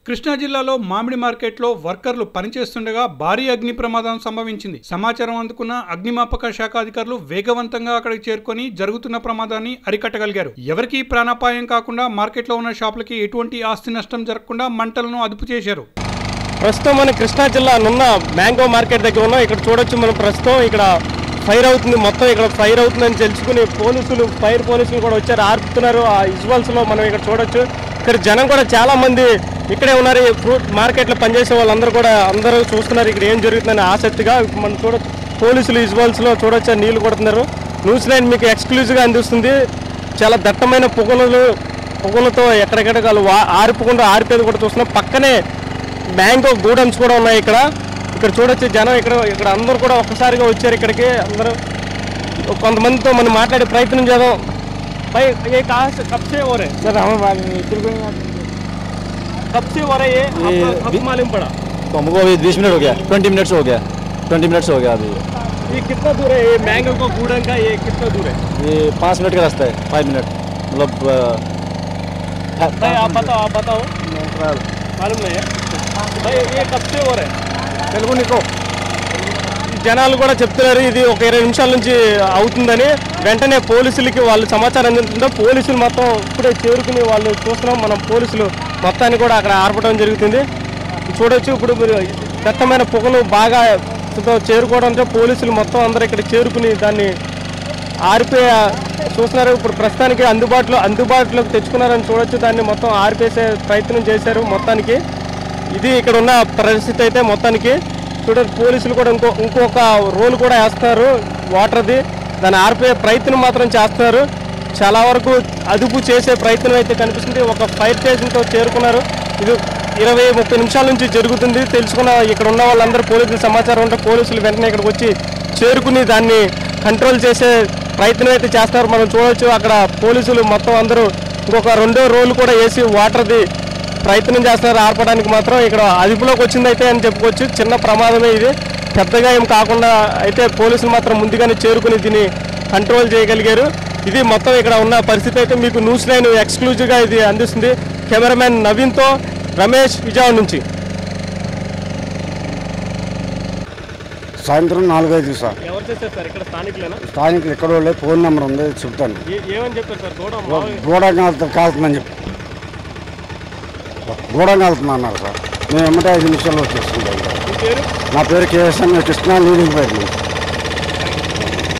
కృష్ణా జిల్లాలో మామిడి మార్కెట్లో వర్కర్లు పనిచేస్తుండగా భారీ అగ్ని ప్రమాదం సంభవించింది సమాచారం అందుకున్న అగ్నిమాపక శాఖ అధికారులు వేగవంతంగా అక్కడికి చేరుకొని జరుగుతున్న ప్రమాదాన్ని అరికట్టగలిగారు ఎవరికీ ప్రాణాపాయం కాకుండా మార్కెట్లో ఉన్న షాపులకి ఎటువంటి ఆస్తి నష్టం జరగకుండా మంటలను అదుపు చేశారు ప్రస్తుతం మన కృష్ణా జిల్లా నున్న మ్యాంగో మార్కెట్ దగ్గర ఉన్నాం ఇక్కడ చూడొచ్చు మనం ప్రస్తుతం ఇక్కడ ఫైర్ అవుతుంది మొత్తం ఇక్కడ ఫైర్ అవుతుందని తెలుసుకుని పోలీసులు ఫైర్ పోలీసులు కూడా వచ్చారు ఆర్పుతున్నారు ఆ విజువల్స్ లో మనం ఇక్కడ చూడొచ్చు ఇక్కడ జనం కూడా చాలా మంది ఇక్కడే ఉన్నారు ఈ ఫ్రూట్ మార్కెట్లో పనిచేసే వాళ్ళందరూ కూడా అందరూ చూస్తున్నారు ఇక్కడ ఏం జరుగుతుందని ఆసక్తిగా ఇప్పుడు మనం చూడొచ్చు పోలీసులు విజువల్స్ లో చూడొచ్చు నీళ్లు కొడుతున్నారు న్యూస్ లైన్ మీకు ఎక్స్క్లూజివ్ గా అందిస్తుంది చాలా దట్టమైన పొగలు పొగలతో ఎక్కడెక్కడ వాళ్ళు వా- ఆరిపోకుండా ఆరిపోయేది కూడా చూస్తున్నాం పక్కనే మ్యాంగో గూడమ్స్ కూడా ఉన్నాయి ఇక్కడ ఇక్కడ చూడొచ్చు జనం ఇక్కడ ఇక్కడ అందరూ కూడా ఒక్కసారిగా వచ్చారు ఇక్కడికి అందరూ కొంతమందితో మనం మాట్లాడే ప్రయత్నం చేద్దాం పై ఏ కాస్ కప్సే ఓరే सर हमें मालूम नहीं इधर कोई नहीं కప్సే ఓరే ఏ ये- మాलूम पड़ा तो हमको अभी बीस मिनट हो गया ट्वेंटी मिनट्स हो गया ट्वेंटी मिनट्स हो गया अभी ये कितना दूर है ये मैंगो को गूडन का ये कितना दूर है ये पाँच मिनट का रास्ता है फाइव मिनट मतलब भाई आप बताओ आप बताओ मालूम नहीं है भाई ये कब से हो रहा है తెలుగు నీకో జనాలు కూడా చెప్తున్నారు ఇది ఒక ఇరవై నిమిషాల నుంచి అవుతుందని వెంటనే పోలీసులకి వాళ్ళు సమాచారం అందుతుంటే పోలీసులు మొత్తం ఇప్పుడే చేరుకుని వాళ్ళు చూస్తున్నాం మనం పోలీసులు మొత్తాన్ని కూడా అక్కడ ఆర్పడం జరుగుతుంది చూడొచ్చు ఇప్పుడు మీరు దట్టమైన పొగలు బాగా తో చేరుకోవడంతో పోలీసులు మొత్తం అందరూ ఇక్కడ చేరుకుని దాన్ని ఆరిపోయే చూస్తున్నారు ఇప్పుడు ప్రస్తుతానికి అందుబాటులో అందుబాటులోకి తెచ్చుకున్నారని చూడొచ్చు దాన్ని మొత్తం ఆరిపేసే ప్రయత్నం చేశారు మొత్తానికి ఇది ఇక్కడ ఉన్న పరిస్థితి అయితే మొత్తానికి చూడండి పోలీసులు కూడా ఇంకో ఇంకొక రోల్ కూడా వేస్తున్నారు వాటర్ది దాన్ని ఆర్పే ప్రయత్నం మాత్రం చేస్తున్నారు చాలా వరకు అదుపు చేసే ప్రయత్నం అయితే కనిపిస్తుంది ఒక ఫైర్ స్టేషన్తో చేరుకున్నారు ఇది ఇరవై ముప్పై నిమిషాల నుంచి జరుగుతుంది తెలుసుకున్న ఇక్కడ ఉన్న వాళ్ళందరూ పోలీసులు సమాచారం ఉంటే పోలీసులు వెంటనే ఇక్కడికి వచ్చి చేరుకుని దాన్ని కంట్రోల్ చేసే ప్రయత్నం అయితే చేస్తారు మనం చూడొచ్చు అక్కడ పోలీసులు మొత్తం అందరూ ఇంకొక రెండో రోల్ కూడా వేసి వాటర్ది ప్రయత్నం చేస్తున్నారు ఆర్పడానికి మాత్రం ఇక్కడ అదుపులోకి వచ్చిందైతే అని చెప్పుకోవచ్చు చిన్న ప్రమాదమే ఇది పెద్దగా ఏం కాకుండా అయితే పోలీసులు మాత్రం ముందుగానే చేరుకుని దీన్ని కంట్రోల్ చేయగలిగారు ఇది మొత్తం ఇక్కడ ఉన్న పరిస్థితి అయితే మీకు న్యూస్ లైన్ ఎక్స్క్లూజివ్గా ఇది అందిస్తుంది కెమెరామెన్ నవీన్తో రమేష్ విజయవాడ నుంచి సాయంత్రం నాలుగైదు సార్ ఎవరు చేశారు సార్ ఇక్కడ స్థానికులేనా స్థానికులు ఎక్కడో లేదు ఫోన్ నెంబర్ ఉంది చెప్తాను ఏమని చెప్పారు సార్ కూడా గూడంగా కాలుతుందని చెప్పి గూడంగా వెళ్తున్నా అన్నారు సార్ మేము ఎమ్మటే ఐదు నిమిషాల్లో వచ్చేసుకుంటాం పేరు నా పేరు కేఎస్ఎం కృష్ణ లీడింగ్ పేరు